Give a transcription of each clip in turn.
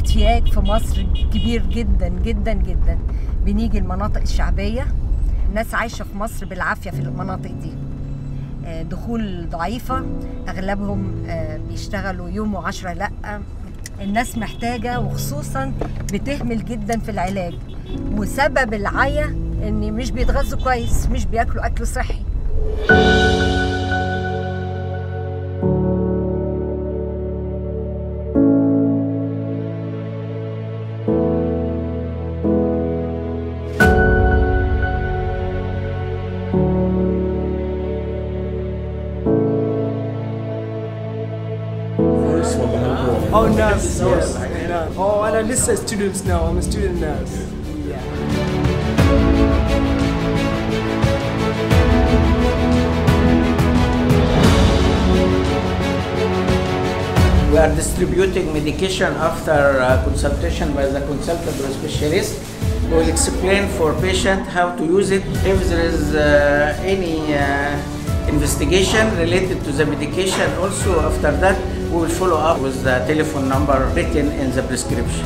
احتياج في مصر كبير جدا جدا جدا بنيجي المناطق الشعبيه الناس عايشه في مصر بالعافيه في المناطق دي آه، دخول ضعيفه اغلبهم آه، بيشتغلوا يوم وعشرة لا الناس محتاجه وخصوصا بتهمل جدا في العلاج وسبب العيا ان مش بيتغذوا كويس مش بياكلوا اكل صحي Oh, nurse, yes. Nurse. Oh, and I'm just a student now. I'm a student nurse. Yeah. We are distributing medication after uh, consultation by the consultant or specialist. We will explain for patient how to use it. If there is uh, any uh, investigation related to the medication, also after that we will follow up with the telephone number written in the prescription.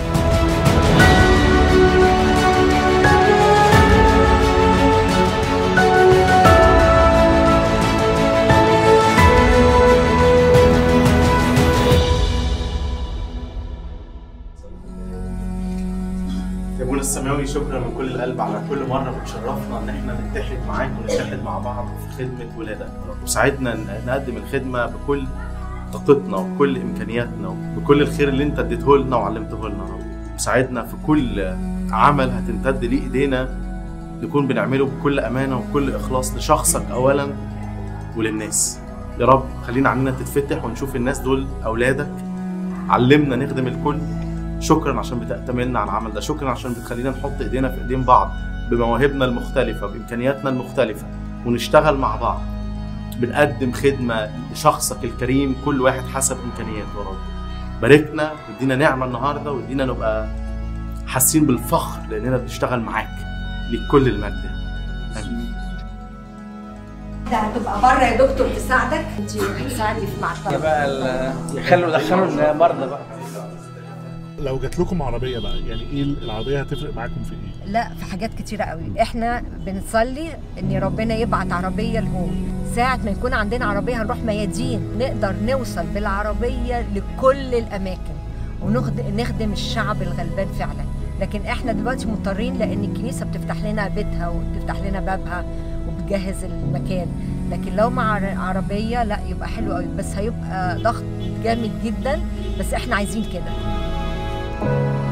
يا ابونا السماوي شكرا من كل القلب على كل مره بتشرفنا ان احنا نتحد معاك ونتحد مع بعض في خدمه ولادك يا رب. وساعدنا ان نقدم الخدمه بكل طاقتنا وبكل امكانياتنا وبكل الخير اللي انت اديته لنا وعلمته لنا يا رب وساعدنا في كل عمل هتمتد ليه ايدينا نكون بنعمله بكل امانه وبكل اخلاص لشخصك اولا وللناس يا رب خلينا عننا تتفتح ونشوف الناس دول اولادك علمنا نخدم الكل شكرا عشان بتأتملنا على العمل ده شكرا عشان بتخلينا نحط ايدينا في ايدين بعض بمواهبنا المختلفة بإمكانياتنا المختلفة ونشتغل مع بعض بنقدم خدمة لشخصك الكريم كل واحد حسب إمكانياته يا رب باركنا وادينا نعمة النهاردة وادينا نبقى حاسين بالفخر لأننا بنشتغل معاك ليك كل المجد آمين ده هتبقى بره يا دكتور تساعدك انت هتساعدي في مع الطلبه بقى ال- يخلوا يدخلوا المرضى بقى لو جات لكم عربيه بقى يعني ايه العربيه هتفرق معاكم في ايه؟ لا في حاجات كتيرة قوي احنا بنصلي ان ربنا يبعت عربية لهم ساعة ما يكون عندنا عربية هنروح ميادين نقدر نوصل بالعربية لكل الأماكن ونخدم الشعب الغلبان فعلا لكن احنا دلوقتي مضطرين لان الكنيسة بتفتح لنا بيتها وبتفتح لنا بابها وبتجهز المكان لكن لو مع عر- عربية لا يبقى حلو قوي بس هيبقى ضغط جامد جدا بس احنا عايزين كده